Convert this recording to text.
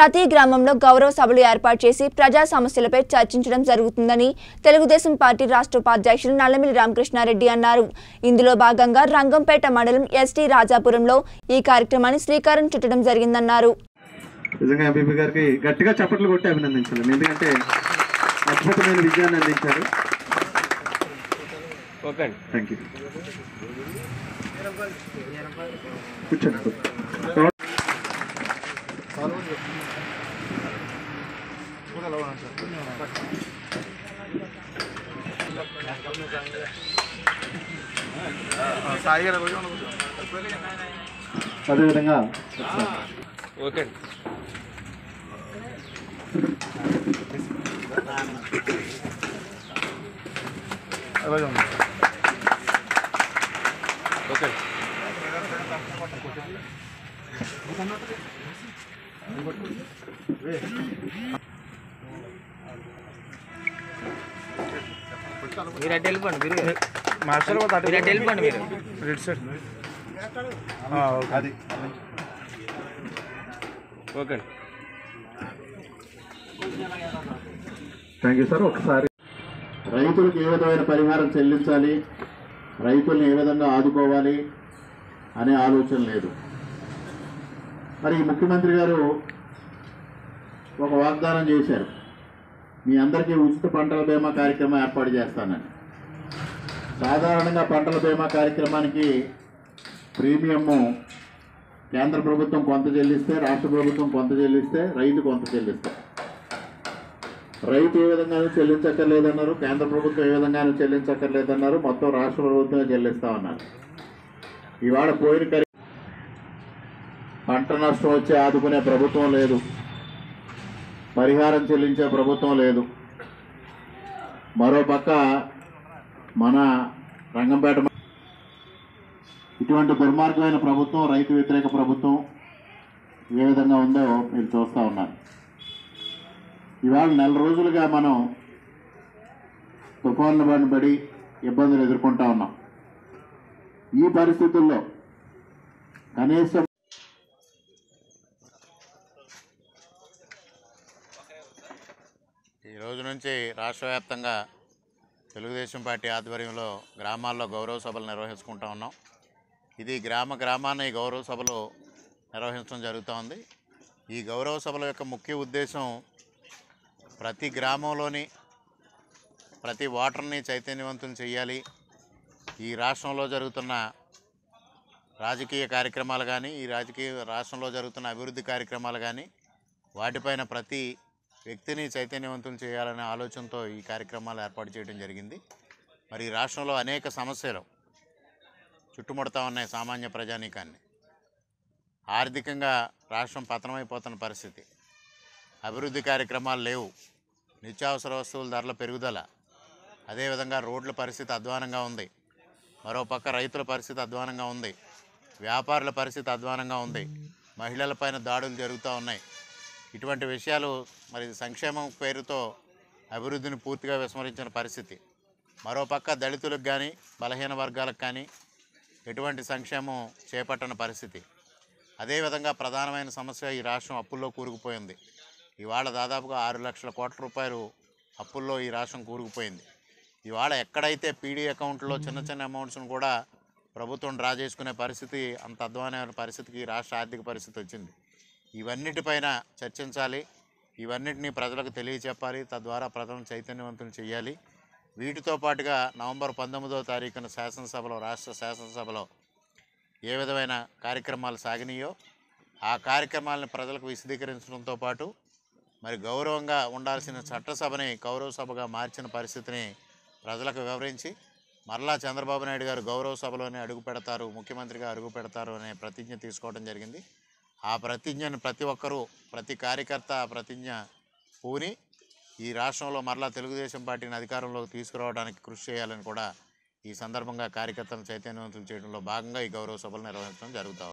ప్రతి గ్రామంలో గౌరవ సభలు ఏర్పాటు చేసి ప్రజా సమస్యలపై చర్చించడం జరుగుతుందని తెలుగుదేశం పార్టీ రాష్ట్ర ఉపాధ్యక్షులు నల్లమిల్లి రామకృష్ణారెడ్డి అన్నారు ఇందులో భాగంగా రంగంపేట మండలం ఎస్టీ రాజాపురంలో ఈ కార్యక్రమాన్ని శ్రీకారం చుట్టడం జరిగిందన్నారు నిజంగా ఎంపీపీ గారికి గట్టిగా చప్పట్లు కొట్టి అభినందించాలి ఎందుకంటే అద్భుతమైన విజయాన్ని అందించారు ఓకే అండి థ్యాంక్ యూ కూర్చోండి అదేవిధంగా ఓకే అండి ఓకే అండి మీరు అడ్డు వెళ్ళిపోండి మీరు మీరు అడ్డు వెళ్ళిపోండి మీరు అది ఓకే అండి థ్యాంక్ యూ సార్ ఒకసారి రైతులకు ఏ విధమైన పరిహారం చెల్లించాలి రైతుల్ని ఏ విధంగా ఆదుకోవాలి అనే ఆలోచన లేదు మరి ఈ ముఖ్యమంత్రి గారు ఒక వాగ్దానం చేశారు మీ అందరికీ ఉచిత పంటల బీమా కార్యక్రమం ఏర్పాటు చేస్తానని సాధారణంగా పంటల బీమా కార్యక్రమానికి ప్రీమియము కేంద్ర ప్రభుత్వం కొంత చెల్లిస్తే రాష్ట్ర ప్రభుత్వం కొంత చెల్లిస్తే రైతు కొంత చెల్లిస్తారు రైతు ఏ విధంగానూ చెల్లించక్కర్లేదన్నారు కేంద్ర ప్రభుత్వం ఏ విధంగానూ చెల్లించక్కర్లేదన్నారు మొత్తం రాష్ట్ర ప్రభుత్వమే చెల్లిస్తామన్నారు ఇవాళ పోయిన కరి పంట నష్టం వచ్చి ఆదుకునే ప్రభుత్వం లేదు పరిహారం చెల్లించే ప్రభుత్వం లేదు మరోపక్క మన రంగంపేట మ- ఇటువంటి దుర్మార్గమైన ప్రభుత్వం రైతు వ్యతిరేక ప్రభుత్వం ఏ విధంగా ఉందో మీరు చూస్తూ ఉన్నారు ఇవాళ నెల రోజులుగా మనం తుఫాన్ల బారిన పడి ఇబ్బందులు ఎదుర్కొంటా ఉన్నాం ఈ పరిస్థితుల్లో కనీసం ఈ రోజు నుంచి రాష్ట్ర వ్యాప్తంగా తెలుగుదేశం పార్టీ ఆధ్వర్యంలో గ్రామాల్లో గౌరవ సభలు నిర్వహించుకుంటా ఉన్నాం ఇది గ్రామ గ్రామాన్ని ఈ గౌరవ సభలు నిర్వహించడం జరుగుతూ ఉంది ఈ గౌరవ సభల యొక్క ముఖ్య ఉద్దేశం ప్రతి గ్రామంలోని ప్రతి ఓటర్ని చైతన్యవంతం చేయాలి ఈ రాష్ట్రంలో జరుగుతున్న రాజకీయ కార్యక్రమాలు కానీ ఈ రాజకీయ రాష్ట్రంలో జరుగుతున్న అభివృద్ధి కార్యక్రమాలు కానీ వాటిపైన ప్రతి వ్యక్తిని చైతన్యవంతులు చేయాలనే ఆలోచనతో ఈ కార్యక్రమాలు ఏర్పాటు చేయడం జరిగింది మరి ఈ రాష్ట్రంలో అనేక సమస్యలు చుట్టుముడతా ఉన్నాయి సామాన్య ప్రజానీకాన్ని ఆర్థికంగా రాష్ట్రం పతనమైపోతున్న పరిస్థితి అభివృద్ధి కార్యక్రమాలు లేవు నిత్యావసర వస్తువుల ధరల పెరుగుదల అదేవిధంగా రోడ్ల పరిస్థితి అధ్వానంగా ఉంది మరోపక్క రైతుల పరిస్థితి అధ్వానంగా ఉంది వ్యాపారుల పరిస్థితి అధ్వానంగా ఉంది మహిళలపైన దాడులు జరుగుతూ ఉన్నాయి ఇటువంటి విషయాలు మరి సంక్షేమం పేరుతో అభివృద్ధిని పూర్తిగా విస్మరించిన పరిస్థితి మరోపక్క దళితులకు కానీ బలహీన వర్గాలకు కానీ ఎటువంటి సంక్షేమం చేపట్టని పరిస్థితి అదేవిధంగా ప్రధానమైన సమస్య ఈ రాష్ట్రం అప్పుల్లో కూరుకుపోయింది ఇవాళ దాదాపుగా ఆరు లక్షల కోట్ల రూపాయలు అప్పుల్లో ఈ రాష్ట్రం కూరుకుపోయింది ఇవాళ ఎక్కడైతే పీడీ అకౌంట్లో చిన్న చిన్న అమౌంట్స్ను కూడా ప్రభుత్వం డ్రా చేసుకునే పరిస్థితి అంత అధ్వానమైన పరిస్థితికి ఈ రాష్ట్ర ఆర్థిక పరిస్థితి వచ్చింది ఇవన్నిటిపైన చర్చించాలి ఇవన్నిటిని ప్రజలకు తెలియచెప్పాలి తద్వారా ప్రజలను చైతన్యవంతులు చేయాలి వీటితో పాటుగా నవంబర్ పంతొమ్మిదవ తారీఖున శాసనసభలో రాష్ట్ర శాసనసభలో ఏ విధమైన కార్యక్రమాలు సాగినాయో ఆ కార్యక్రమాలను ప్రజలకు విశదీకరించడంతో పాటు మరి గౌరవంగా ఉండాల్సిన చట్టసభని గౌరవ సభగా మార్చిన పరిస్థితిని ప్రజలకు వివరించి మరలా చంద్రబాబు నాయుడు గారు గౌరవ సభలోనే అడుగు పెడతారు ముఖ్యమంత్రిగా అడుగు పెడతారు అనే ప్రతిజ్ఞ తీసుకోవడం జరిగింది ఆ ప్రతిజ్ఞను ప్రతి ఒక్కరూ ప్రతి కార్యకర్త ఆ ప్రతిజ్ఞ పూని ఈ రాష్ట్రంలో మరలా తెలుగుదేశం పార్టీని అధికారంలోకి తీసుకురావడానికి కృషి చేయాలని కూడా ఈ సందర్భంగా కార్యకర్తలను చైతన్యవంతులు చేయడంలో భాగంగా ఈ గౌరవ సభలు నిర్వహించడం జరుగుతాం